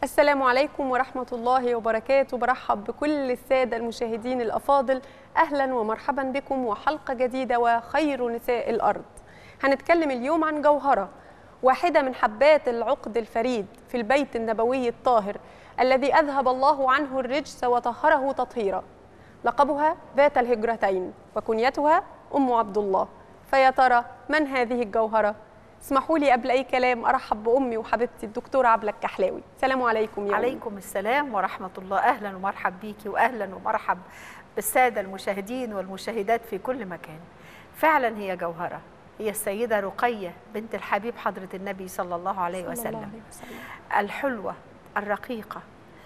السلام عليكم ورحمة الله وبركاته برحب بكل السادة المشاهدين الأفاضل أهلا ومرحبا بكم وحلقة جديدة وخير نساء الأرض هنتكلم اليوم عن جوهرة واحدة من حبات العقد الفريد في البيت النبوي الطاهر الذي أذهب الله عنه الرجس وطهره تطهيرا لقبها ذات الهجرتين وكنيتها أم عبد الله فيا ترى من هذه الجوهرة؟ اسمحوا لي قبل اي كلام ارحب بامي وحبيبتي الدكتوره عبله الكحلاوي السلام عليكم يا عليكم أمي. السلام ورحمه الله اهلا ومرحب بيكي واهلا ومرحب بالساده المشاهدين والمشاهدات في كل مكان فعلا هي جوهره هي السيده رقيه بنت الحبيب حضره النبي صلى الله عليه صلى وسلم الله عليه وسلم. الحلوه الرقيقه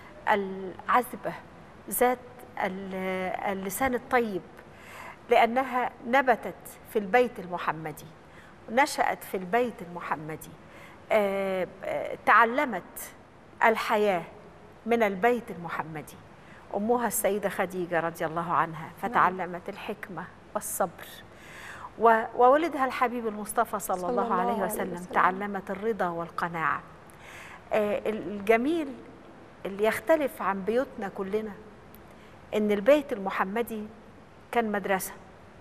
العذبه ذات اللسان الطيب لانها نبتت في البيت المحمدي نشأت في البيت المحمدي آه، آه، تعلمت الحياة من البيت المحمدي أمها السيدة خديجة رضي الله عنها فتعلمت الحكمة والصبر و- وولدها الحبيب المصطفى صلى, صلى الله, الله عليه عليه وسلم وسلم. تعلمت الرضا والقناعة آه، الجميل اللي يختلف عن بيوتنا كلنا إن البيت المحمدي كان مدرسة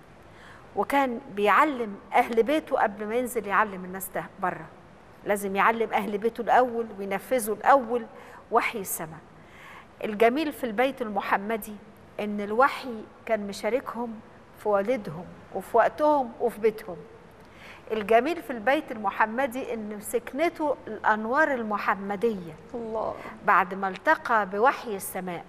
وكان بيعلم اهل بيته قبل ما ينزل يعلم الناس ده بره لازم يعلم اهل بيته الاول وينفذوا الاول وحي السماء الجميل في البيت المحمدي ان الوحي كان مشاركهم في والدهم وفي وقتهم وفي بيتهم الجميل في البيت المحمدي ان سكنته الانوار المحمديه الله بعد ما التقى بوحي السماء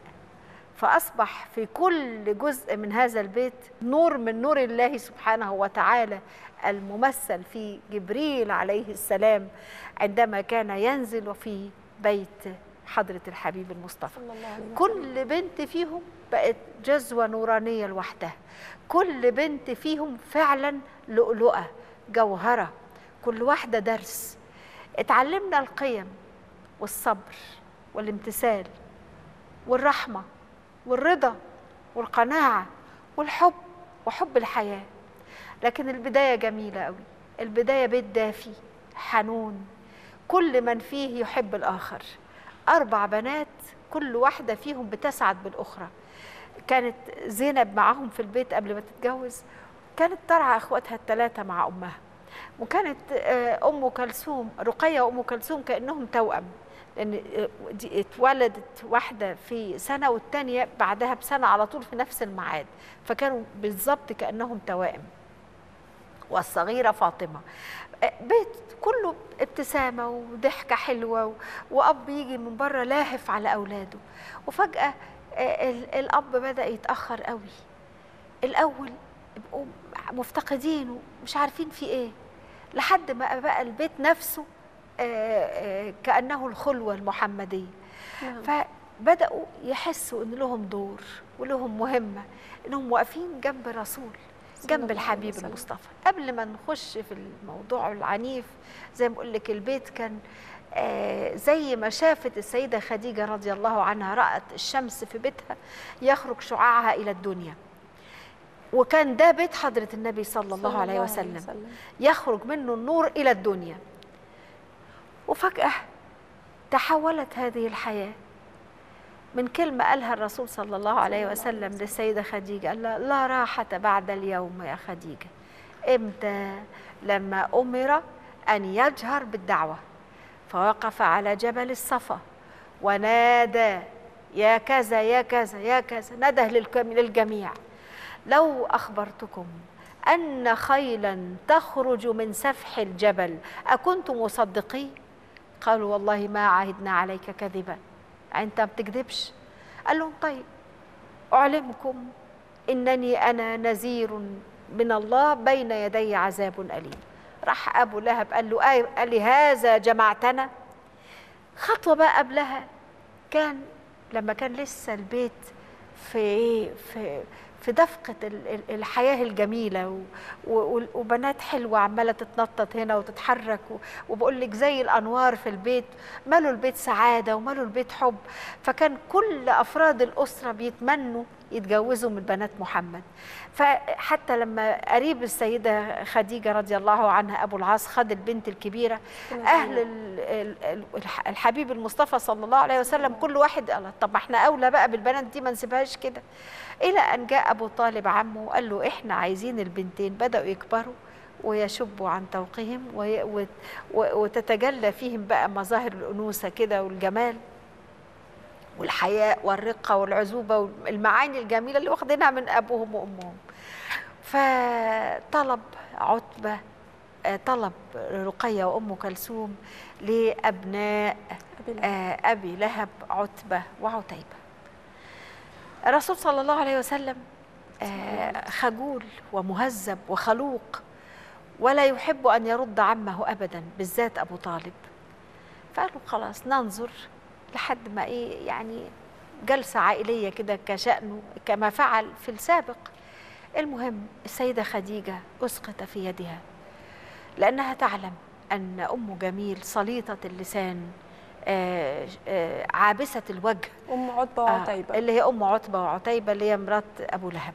فأصبح في كل جزء من هذا البيت نور من نور الله سبحانه وتعالى الممثل في جبريل عليه السلام عندما كان ينزل في بيت حضرة الحبيب المصطفى صلى الله عليه وسلم. كل بنت فيهم بقت جزوة نورانية لوحدها كل بنت فيهم فعلا لؤلؤة جوهرة كل واحدة درس اتعلمنا القيم والصبر والامتثال والرحمة والرضا والقناعة والحب وحب الحياة لكن البداية جميلة قوي البداية بيت دافي حنون كل من فيه يحب الآخر أربع بنات كل واحدة فيهم بتسعد بالأخرى كانت زينب معاهم في البيت قبل ما تتجوز كانت ترعى اخواتها الثلاثه مع امها وكانت آه، ام كلثوم رقيه وام كلثوم كانهم توأم لان آه، دي اتولدت واحده في سنه والثانيه بعدها بسنه على طول في نفس الميعاد فكانوا بالظبط كانهم توائم والصغيره فاطمه آه، بيت كله ابتسامه وضحكه حلوه و- واب يجي من بره لاهف على اولاده وفجاه آه، ال- الاب بدا يتاخر قوي الاول يبقوا مفتقدين ومش عارفين في ايه لحد ما بقى البيت نفسه آه، آه، كانه الخلوه المحمديه نعم. فبداوا يحسوا ان لهم دور ولهم مهمه انهم واقفين جنب رسول صلى جنب الله عليه الحبيب وسلم. المصطفى قبل ما نخش في الموضوع العنيف زي ما بقول لك البيت كان آه، زي ما شافت السيدة خديجة رضي الله عنها رأت الشمس في بيتها يخرج شعاعها إلى الدنيا وكان ده بيت حضرة النبي صلى الله صلى عليه وسلم يخرج منه النور إلى الدنيا وفجأة تحولت هذه الحياة من كلمة قالها الرسول صلى الله عليه الله عليه وسلم وسلم. للسيدة خديجة قال لها لا راحة بعد اليوم يا خديجة إمتى لما أمر أن يجهر بالدعوة فوقف على جبل الصفا ونادى يا كذا يا كذا يا كذا نده للكم- للجميع لو أخبرتكم أن خيلا تخرج من سفح الجبل أكنتم مصدقين قالوا والله ما عهدنا عليك كذبا أنت ما بتكذبش قال لهم طيب أعلمكم إنني أنا نذير من الله بين يدي عذاب أليم راح أبو لهب قال له آي قال لي هذا جمعتنا خطوة بقى قبلها كان لما كان لسه البيت في في في دفقة ال- ال- الحياة الجميلة و- و- وبنات حلوة عمالة تتنطط هنا وتتحرك و- وبقول لك زي الأنوار في البيت مالوا البيت سعادة ومالوا البيت حب فكان كل أفراد الأسرة بيتمنوا يتجوزوا من بنات محمد فحتى لما قريب السيدة خديجة رضي الله عنها أبو العاص خد البنت الكبيرة أهل ال- ال- ال- الح- الحبيب المصطفى صلى الله عليه وسلم كل واحد قال طب ما احنا أولى بقى بالبنات دي ما نسيبهاش كده إلى أن جاء أبو طالب عمه وقال له إحنا عايزين البنتين بدأوا يكبروا ويشبوا عن توقهم وي- وت- و- وتتجلى فيهم بقى مظاهر الأنوثة كده والجمال والحياء والرقة والعزوبة والمعاني الجميلة اللي واخدينها من أبوهم وأمهم فطلب عتبة آه، طلب رقية وأم كلثوم لأبناء أبي لهب. آه، أبي لهب عتبة وعتيبة الرسول صلى الله عليه وسلم آه، خجول ومهذب وخلوق ولا يحب أن يرد عمه أبدا بالذات أبو طالب فقالوا خلاص ننظر لحد ما إيه يعني جلسة عائلية كده كشأنه كما فعل في السابق المهم السيدة خديجة أسقط في يدها لأنها تعلم أن أم جميل صليطة اللسان آه، آه، عابسة الوجه ام عتبه آه، وعتيبه اللي هي ام عتبه وعتيبه اللي هي مرات ابو لهب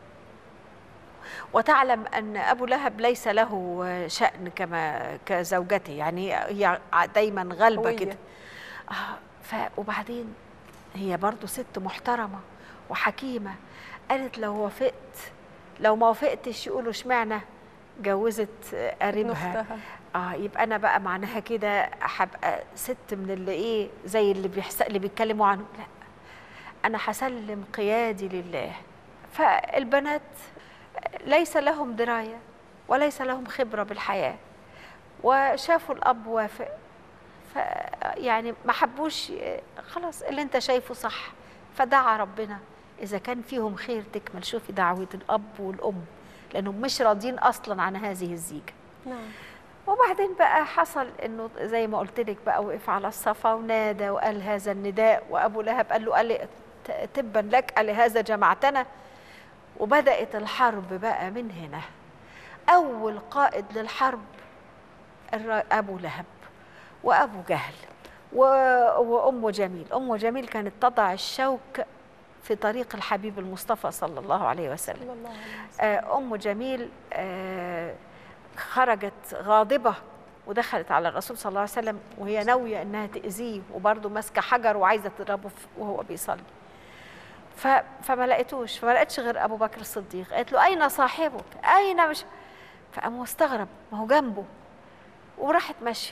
وتعلم ان ابو لهب ليس له شان كما كزوجته يعني هي دايما غالبه قوية. كده آه ف وبعدين هي برضو ست محترمه وحكيمه قالت لو وافقت لو ما وافقتش يقولوا اشمعنى جوزت ابن قريبها اختها اه يبقى انا بقى معناها كده هبقى ست من اللي ايه زي اللي بيحس... اللي بيتكلموا عنه لا انا هسلم قيادي لله فالبنات ليس لهم درايه وليس لهم خبره بالحياه وشافوا الاب وافق ف يعني ما حبوش خلاص اللي انت شايفه صح فدعا ربنا اذا كان فيهم خير تكمل شوفي دعوه الاب والام لانهم مش راضيين اصلا عن هذه الزيجه نعم وبعدين بقى حصل انه زي ما قلت لك بقى وقف على الصفا ونادى وقال هذا النداء وابو لهب قال له قال ت- تبا لك قال هذا جمعتنا وبدات الحرب بقى من هنا اول قائد للحرب الر- ابو لهب وابو جهل و... وام جميل ام جميل كانت تضع الشوك في طريق الحبيب المصطفى صلى الله عليه وسلم صلى الله عليه وسلم آه، أم جميل آه، خرجت غاضبة ودخلت على الرسول صلى الله عليه وسلم وهي ناوية إنها تأذيه وبرضه ماسكة حجر وعايزة تضربه في- وهو بيصلي ف... فما لقيتوش فما لقيتش غير أبو بكر الصديق قالت له أين صاحبك أين مش فقام مستغرب ما هو جنبه وراحت ماشية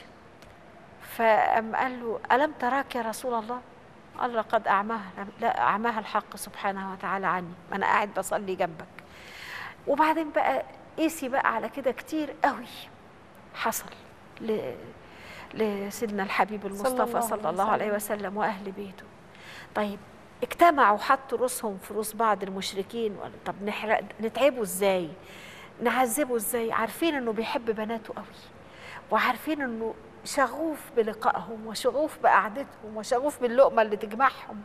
فقام قال له ألم تراك يا رسول الله قال لقد أعماها لا أعماها الحق سبحانه وتعالى عني ما أنا قاعد بصلي جنبك وبعدين بقى قيسي بقى على كده كتير قوي حصل ل... لسيدنا الحبيب المصطفى الله صلى عليه الله عليه وسلم. وسلم واهل بيته طيب اجتمعوا حطوا رؤوسهم في رؤوس بعض المشركين ولا طب نحرق نتعبه ازاي نعذبه ازاي عارفين انه بيحب بناته قوي وعارفين انه شغوف بلقائهم وشغوف بقعدتهم وشغوف باللقمه اللي تجمعهم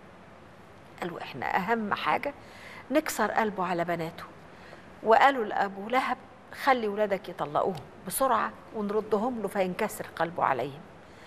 قالوا احنا اهم حاجه نكسر قلبه على بناته وقالوا لابو لهب خلي ولادك يطلقوهم بسرعه ونردهم له فينكسر قلبه عليهم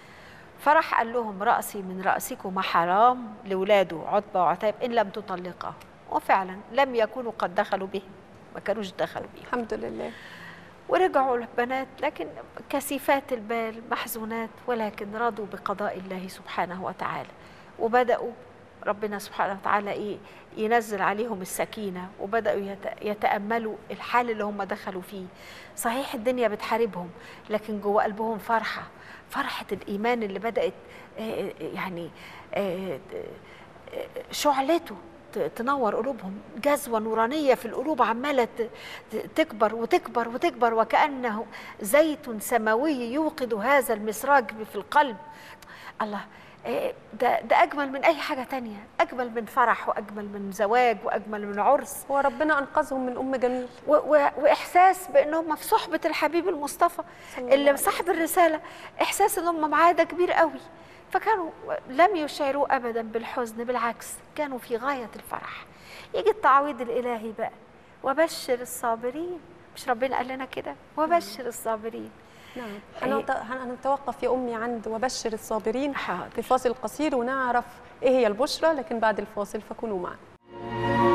فراح قال لهم راسي من راسكم حرام لولاده عتبه وعتيب ان لم تطلقه وفعلا لم يكونوا قد دخلوا بهم ما كانوش دخلوا بهم الحمد لله ورجعوا البنات لكن كثيفات البال محزونات ولكن رضوا بقضاء الله سبحانه وتعالى وبدأوا ربنا سبحانه وتعالى ايه ينزل عليهم السكينة وبدأوا يت- يتأملوا الحال اللي هم دخلوا فيه صحيح الدنيا بتحاربهم لكن جوه قلبهم فرحة فرحة الإيمان اللي بدأت آه، يعني آه، آه، شعلته ت- تنور قلوبهم جذوة نورانية في القلوب عمالة ت- ت- تكبر وتكبر وتكبر وكأنه زيت سماوي يوقد هذا المسراج في القلب الله إيه ده ده أجمل من أي حاجة تانية أجمل من فرح وأجمل من زواج وأجمل من عرس هو ربنا انقذهم من ام جميل و و وإحساس بأنهم في صحبة الحبيب المصطفى صلى الله اللي عليه صاحب الرسالة إحساس أنهم معاه ده كبير قوي فكانوا لم يشعروا أبدا بالحزن بالعكس كانوا في غاية الفرح يجي التعويض الإلهي بقى وبشر الصابرين مش ربنا قال لنا كده وبشر الصابرين نعم إيه. هنت- هنتوقف يا امي عند وبشر الصابرين حاضر في فاصل قصير ونعرف ايه هي البشرى لكن بعد الفاصل فكونوا معنا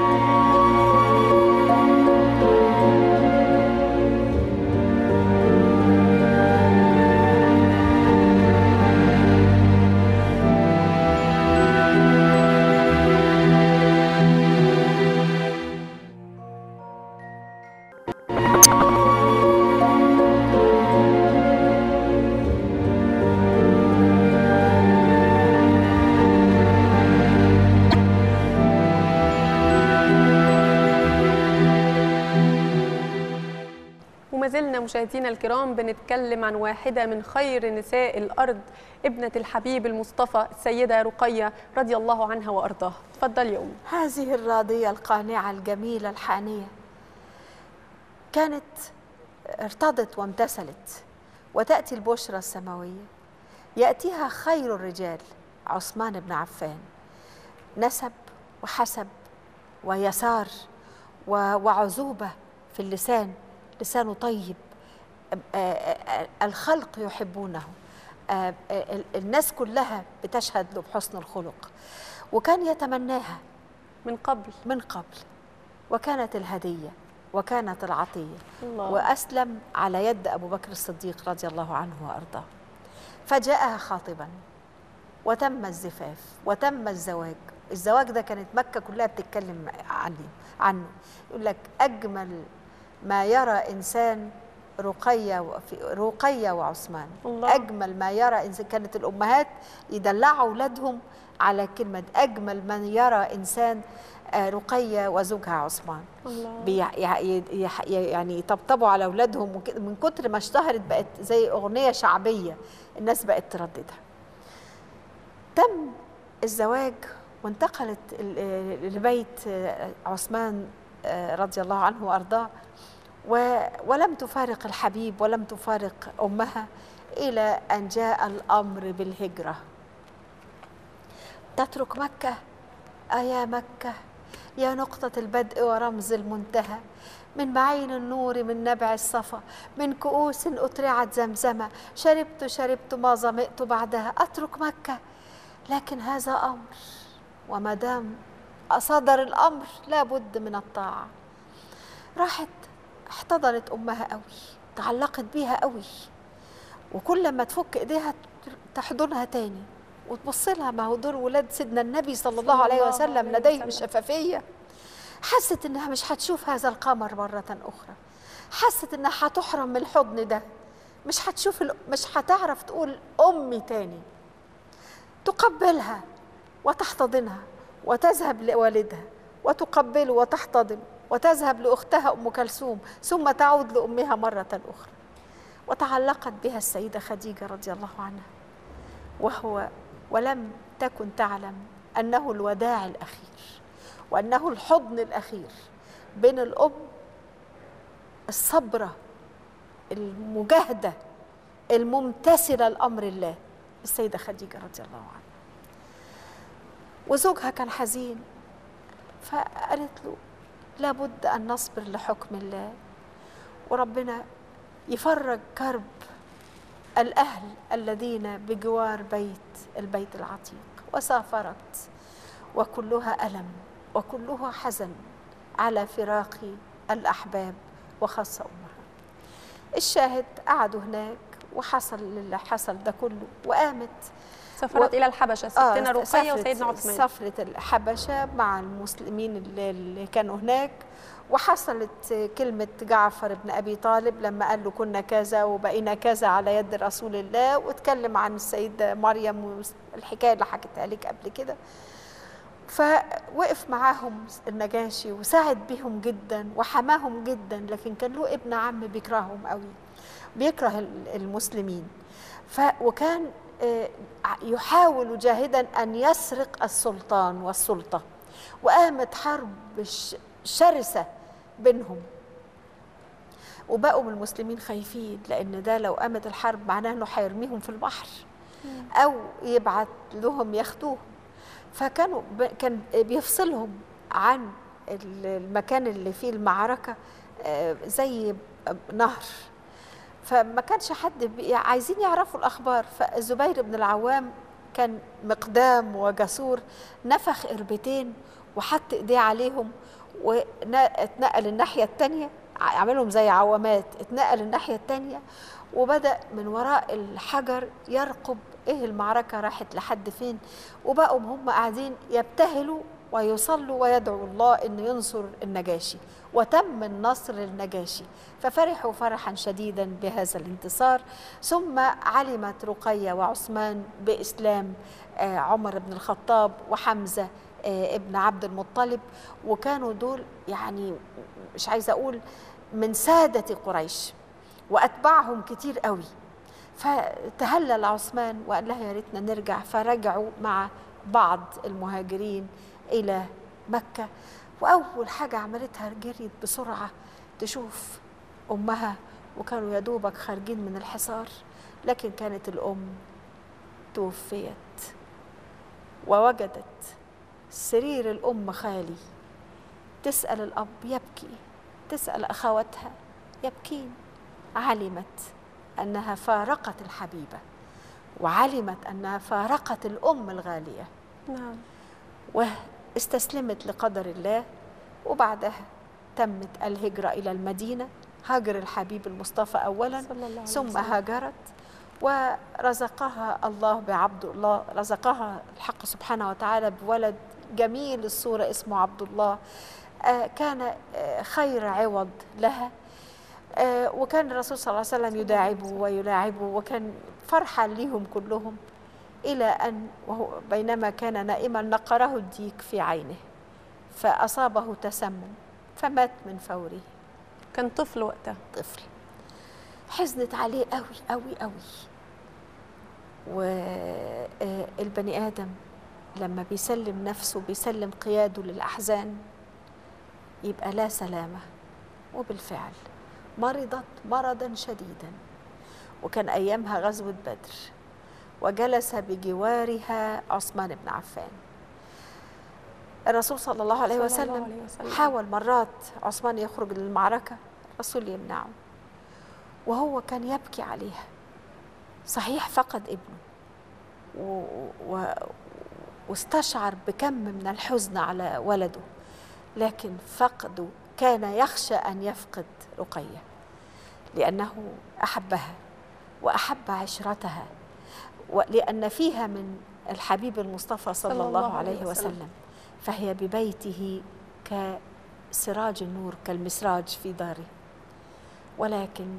زلنا مشاهدينا الكرام بنتكلم عن واحدة من خير نساء الأرض ابنة الحبيب المصطفى السيدة رقية رضي الله عنها وأرضاها تفضل يا أم هذه الراضية القانعة الجميلة الحانية كانت ارتضت وامتثلت وتأتي البشرى السماوية يأتيها خير الرجال عثمان بن عفان نسب وحسب ويسار و- وعذوبة في اللسان لسانه طيب آه، آه، الخلق يحبونه آه، آه، الناس كلها بتشهد له بحسن الخلق وكان يتمناها من قبل من قبل وكانت الهدية وكانت العطية الله وأسلم على يد أبو بكر الصديق رضي الله عنه وأرضاه فجاءها خاطبا وتم الزفاف وتم الزواج الزواج ده كانت مكة كلها بتتكلم عنه عنه يقول لك أجمل ما يرى إنسان رقية وفي- رقية وعثمان الله. أجمل ما يرى إنسان كانت الأمهات يدلعوا أولادهم على كلمة أجمل من يرى إنسان آه، رقية وزوجها عثمان الله بي ي- ي- يعني يطبطبوا على اولادهم وكده. من كتر ما اشتهرت بقت زي اغنيه شعبيه الناس بقت ترددها تم الزواج وانتقلت ال- لبيت آه، عثمان آه، رضي الله عنه وارضاه و- ولم تفارق الحبيب ولم تفارق امها الى ان جاء الامر بالهجره تترك مكه ايا مكه يا نقطة البدء ورمز المنتهى من معين النور من نبع الصفا من كؤوس أترعت زمزمة شربت شربت ما ظمئت بعدها أترك مكة لكن هذا أمر وما دام صدر الأمر لابد من الطاعة راحت احتضنت أمها قوي تعلقت بيها قوي وكل ما تفك إيديها تحضنها تاني وتبص لها ما هو دول ولاد سيدنا النبي صلى الله عليه الله وسلم عليه لديهم وسلم. الشفافية حست إنها مش هتشوف هذا القمر مرة أخرى حست إنها هتحرم من الحضن ده مش هتشوف ال- مش هتعرف تقول أمي تاني تقبلها وتحتضنها وتذهب لوالدها وتقبله وتحتضن وتذهب لأختها أم كلثوم ثم تعود لأمها مرة أخرى وتعلقت بها السيدة خديجة رضي الله عنها وهو ولم تكن تعلم أنه الوداع الأخير وأنه الحضن الأخير بين الأم الصبرة المجاهدة الممتثلة لأمر الله السيدة خديجة رضي الله عنها وزوجها كان حزين فقالت له لابد أن نصبر لحكم الله وربنا يفرج كرب الأهل الذين بجوار بيت البيت العتيق وسافرت وكلها ألم وكلها حزن على فراق الأحباب وخاصة أمها الشاهد قعدوا هناك وحصل اللي حصل ده كله وقامت سافرت و- إلى الحبشة ستنا رقية سافرت- وسيدنا عثمان سافرت الحبشة مع المسلمين اللي, اللي كانوا هناك وحصلت كلمة جعفر بن أبي طالب لما قال له كنا كذا وبقينا كذا على يد رسول الله واتكلم عن السيدة مريم والحكاية اللي حكيتها لك قبل كده فوقف معاهم النجاشي وساعد بيهم جدا وحماهم جدا لكن كان له ابن عم بيكرههم قوي بيكره ال- المسلمين ف وكان آه، يحاول جاهدا ان يسرق السلطان والسلطه وقامت حرب ش- شرسه بينهم وبقوا من المسلمين خايفين لان ده لو قامت الحرب معناه انه هيرميهم في البحر او يبعت لهم ياخدوهم فكانوا ب- كان بيفصلهم عن ال- المكان اللي فيه المعركه آه، زي نهر فما كانش حد بي- عايزين يعرفوا الاخبار فالزبير بن العوام كان مقدام وجسور نفخ قربتين وحط ايديه عليهم واتنقل الناحيه الثانيه عملهم زي عوامات اتنقل الناحيه الثانيه وبدا من وراء الحجر يرقب ايه المعركه راحت لحد فين وبقوا هم قاعدين يبتهلوا ويصلوا ويدعوا الله انه ينصر النجاشي وتم النصر للنجاشي ففرحوا فرحا شديدا بهذا الانتصار ثم علمت رقيه وعثمان باسلام آه، عمر بن الخطاب وحمزه آه، ابن عبد المطلب وكانوا دول يعني مش عايزه اقول من ساده قريش وأتباعهم كتير قوي فتهلل عثمان وقال لها يا ريتنا نرجع فرجعوا مع بعض المهاجرين إلى مكة وأول حاجة عملتها جريت بسرعة تشوف أمها وكانوا يا دوبك خارجين من الحصار لكن كانت الأم توفيت ووجدت سرير الأم خالي تسأل الأب يبكي تسأل أخواتها يبكين علمت أنها فارقت الحبيبة وعلمت أنها فارقت الأم الغالية نعم واستسلمت لقدر الله وبعدها تمت الهجرة إلى المدينة هاجر الحبيب المصطفى أولا صلى الله عليه ثم وسلم. هاجرت ورزقها الله بعبد الله رزقها الحق سبحانه وتعالى بولد جميل الصورة اسمه عبد الله آه، كان آه، خير عوض لها آه، وكان الرسول صلى الله عليه وسلم يداعبه ويلاعبه وكان فرحا ليهم كلهم إلى أن وهو بينما كان نائما نقره الديك في عينه فأصابه تسمم فمات من فوره كان طفل وقتها طفل حزنت عليه قوي قوي قوي والبني آدم لما بيسلم نفسه بيسلم قياده للأحزان يبقى لا سلامة وبالفعل مرضت مرضا شديدا وكان أيامها غزوة بدر وجلس بجوارها عثمان بن عفان الرسول صلى الله عليه صلى الله وسلم عليه وسلم. حاول مرات عثمان يخرج للمعركة الرسول يمنعه وهو كان يبكي عليها صحيح فقد ابنه و... و... واستشعر بكم من الحزن على ولده لكن فقده كان يخشى أن يفقد رقية لأنه أحبها وأحب عشرتها ولأن فيها من الحبيب المصطفى صلى, صلى الله, الله عليه عليه وسلم. وسلم فهي ببيته كسراج النور كالمسراج في داره ولكن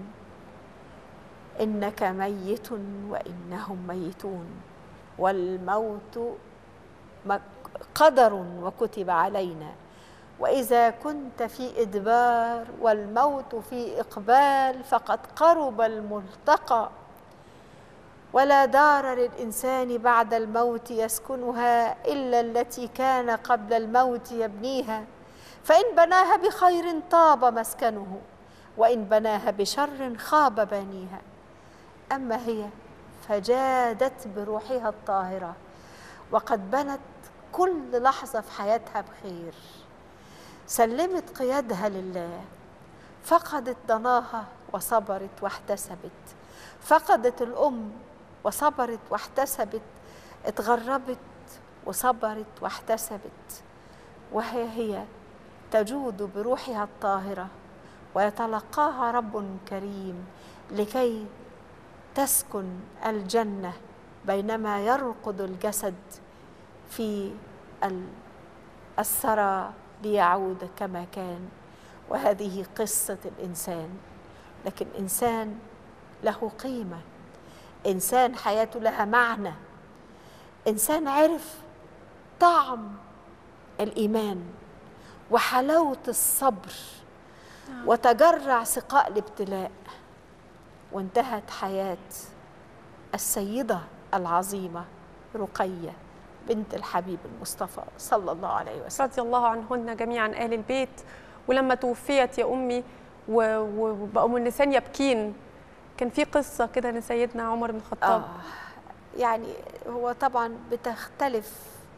إنك ميت وإنهم ميتون والموت مك- قدر وكتب علينا وإذا كنت في إدبار والموت في إقبال فقد قرب الملتقى ولا دار للإنسان بعد الموت يسكنها إلا التي كان قبل الموت يبنيها فإن بناها بخير طاب مسكنه وإن بناها بشر خاب بانيها أما هي فجادت بروحها الطاهرة وقد بنت كل لحظة في حياتها بخير سلمت قيادها لله فقدت ضناها وصبرت واحتسبت فقدت الأم وصبرت واحتسبت اتغربت وصبرت واحتسبت وهي هي تجود بروحها الطاهرة ويتلقاها رب كريم لكي تسكن الجنة بينما يرقد الجسد في ال- الثرى ليعود كما كان وهذه قصة الإنسان لكن إنسان له قيمة إنسان حياته لها معنى إنسان عرف طعم الإيمان وحلاوة الصبر وتجرع سقاء الابتلاء وانتهت حياة السيدة العظيمة رقية بنت الحبيب المصطفى صلى الله عليه وسلم رضي الله عنهن جميعا آل البيت ولما توفيت يا أمي و- وبقوا النسان يبكين كان في قصة كده لسيدنا عمر بن الخطاب آه يعني هو طبعا بتختلف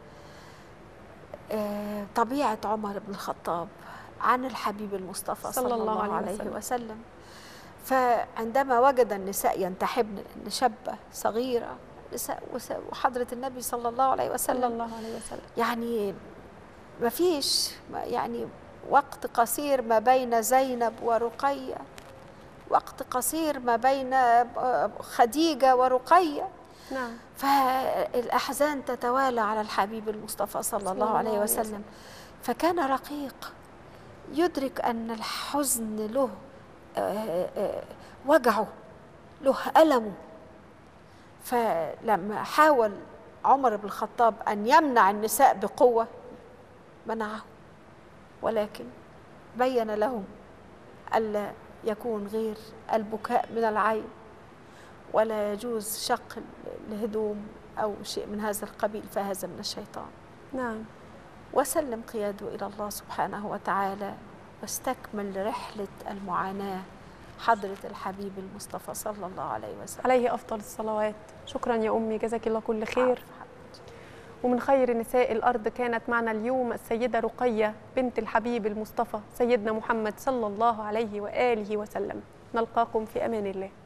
آه طبيعة عمر بن الخطاب عن الحبيب المصطفى صلى, الله, عليه, عليه وسلم. وسلم. فعندما وجد النساء ينتحبن ان شابة صغيرة نساء وس- وحضرة النبي صلى الله عليه وسلم صلى الله عليه وسلم يعني ما فيش ما- يعني وقت قصير ما بين زينب ورقية وقت قصير ما بين آه، خديجة ورقية نعم فالأحزان تتوالى على الحبيب المصطفى صلى الله عليه عليه وسلم فكان رقيق يدرك أن الحزن له آه، آه، وجعه له ألمه فلما حاول عمر بن الخطاب أن يمنع النساء بقوة منعه ولكن بين لهم ألا يكون غير البكاء من العين ولا يجوز شق الهدوم أو شيء من هذا القبيل فهذا من الشيطان نعم وسلم قياده إلى الله سبحانه وتعالى واستكمل رحلة المعاناة حضرة الحبيب المصطفى صلى الله عليه وسلم عليه أفضل الصلوات شكرا يا أمي جزاك الله كل خير عفو حبيبتي. ومن خير نساء الأرض كانت معنا اليوم السيدة رقية بنت الحبيب المصطفى سيدنا محمد صلى الله عليه وآله وسلم نلقاكم في أمان الله